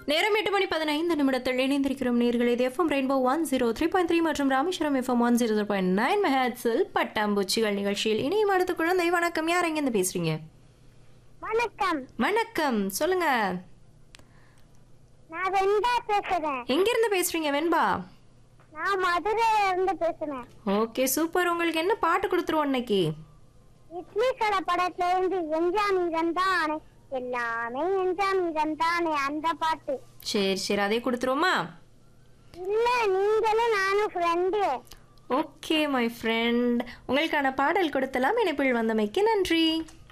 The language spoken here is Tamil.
நேரம் எட்டு மணி பதினைந்து நிமிடத்தில் இணைந்திருக்கிறோம் நேர்கள் இது FM rainbow one zero three point three மற்றும் Rameswaram FM one zero point nine மெஹாட்ஸில் பட்டாம்பூச்சிகள் நிகழ்ச்சியில் இனியும் அடுத்த குழந்தை வணக்கம் யார் எங்கேருந்து பேசுறீங்க வணக்கம் வணக்கம் சொல்லுங்க நான் வெண்டா பேசுறேன் எங்கிருந்து பேசுறீங்க வெண்பா நான் மதுரையில இருந்து பேசுறேன் ஓகே சூப்பர் உங்களுக்கு என்ன பாட்டு கொடுத்துருவோம் இன்னைக்கு இட்லி கடை படத்துல இருந்து எஞ்சாமி தானே எல்லாமே எஞ்சாமி தானே அந்த பாட்டு சரி சரி அதே கொடுத்துருவோமா இல்ல நீங்களும் நானும் ஃப்ரெண்டு ஓகே மை ஃப்ரெண்ட் உங்களுக்கான பாடல் கொடுத்தலாம் இணைப்பில் வந்தமைக்கு நன்றி